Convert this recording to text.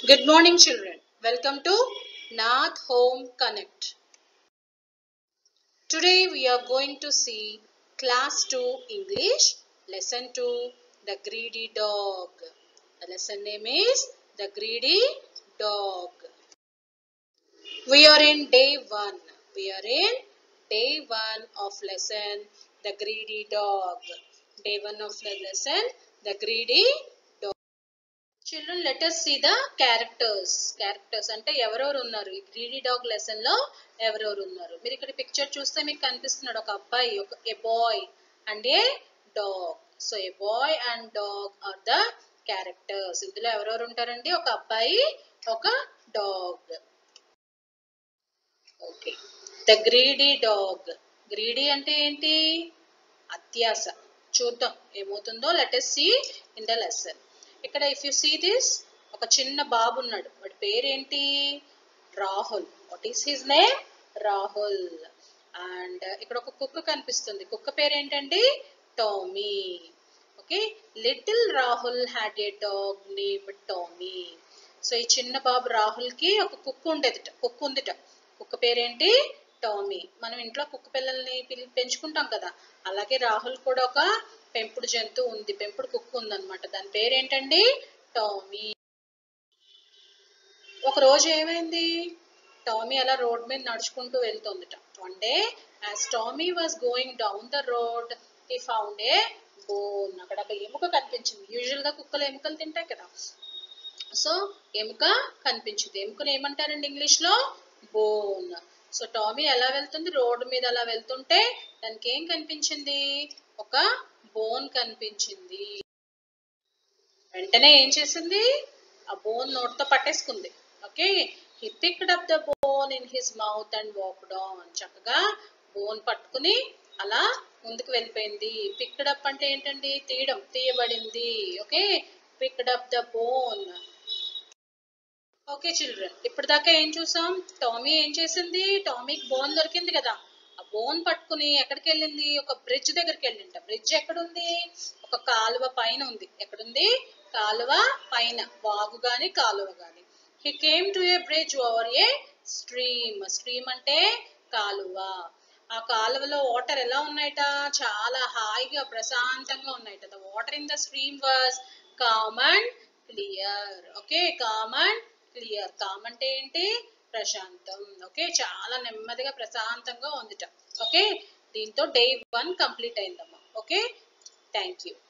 Good morning, children. Welcome to Nath Home Connect. Today we are going to see Class 2 English, Lesson 2 The Greedy Dog. The lesson name is The Greedy Dog. We are in day 1. We are in day 1 of lesson The Greedy Dog. Day 1 of the lesson The Greedy Dog. Children let us see the characters characters అంటే ఎవరెవరు ఉన్నారు ఈ greedy dog lesson లో ఎవరెవరు ఉన్నారు మీరు ఇక్కడ picture చూస్తే మీకు కనిపిస్తున్నాడు ఒక అబ్బాయి ఒక a boy and a dog so a boy and dog are the characters ఇందులో ఎవరెవరు ఉంటారండి ఒక అబ్బాయి ఒక dog okay the greedy dog greedy అంటే ఏంటి అత్యాస చూద్దాం ఏమవుతుందో let us see in the lesson ఇక్కడ ఇఫ్ యు సీ దిస్ ఒక చిన్న బాబు ఉన్నాడు వాడి పేరేంటి Rahul what is his name Rahul and ఇక్కడ ఒక కుక్క కనిపిస్తుంది కుక్క పేరు ఏంటండి Tommy okay little Rahul had a dog name Tommy so ఈ చిన్న బాబు రాహుల్ కి ఒక కుక్క ఉండేదిట కుక్క ఉందిట కుక్క పేరేంటి టామీ మనం ఇంట్లో కుక్క పిల్లల్ని పిల్- పెంచుకుంటాం కదా అలాగే రాహుల్ కూడా ఒక పెంపుడు జంతువు ఉంది పెంపుడు కుక్క ఉందన్నమాట దాని పేరేంటండి టామీ ఒక రోజు ఏమైంది టామీ అలా రోడ్ మీద నడుచుకుంటూ వెళ్తుందిట one day as Tommy was going down the road he found a bone అక్కడ ఒక ఎముక కనిపించింది యూజువల్ గా కుక్కలు ఎముకలు తింటాయి కదా సో ఎముక కనిపించింది ఎముకను ఏమంటారండి ఇంగ్లీష్ లో బోన్ సో టామీ ఎలా వెళ్తుంది రోడ్డు మీద అలా వెళ్తుంటే దానికి ఏం కనిపించింది ఒక బోన్ కనిపించింది వెంటనే ఏం చేసింది ఆ బోన్ నోట్తో పట్టేసుకుంది okay he picked up the bone in his mouth and walked on చక్కగా బోన్ పట్టుకుని అలా ముందుకు వెళ్ళిపోయింది పిక్డ్ అప్ అంటే ఏంటండి తీయడం తీయబడింది okay picked up the bone okay children ఇప్పుడు దాకా ఏం చూసాం టామీ ఏం చేసింది టామీకి బోన్ దొరికింది కదా ఆ బోన్ పట్టుకుని ఎక్కడికి వెళ్ళింది ఒక బ్రిడ్జ్ దగ్గరికి వెళ్ళింట బ్రిడ్జ్ ఎక్కడుంది ఒక కాలువ పైన ఉంది ఎక్కడుంది కాలువ పైన వాగు గాని కాలువ గాని he came to a bridge over a stream stream అంటే కాలువ ఆ కాలువలో వాటర్ ఎలా ఉన్నాయట చాలా హాయిగా ప్రశాంతంగా ఉన్నాయట the water in the stream was calm and clear okay calm and clear calm అంటే ఏంటి ప్రశాంతం ఓకే చాలా నెమ్మదిగా ప్రశాంతంగా ఉందిట ఓకే దీంతో డే వన్ కంప్లీట్ అయిందమ్మా ఓకే థ్యాంక్ యూ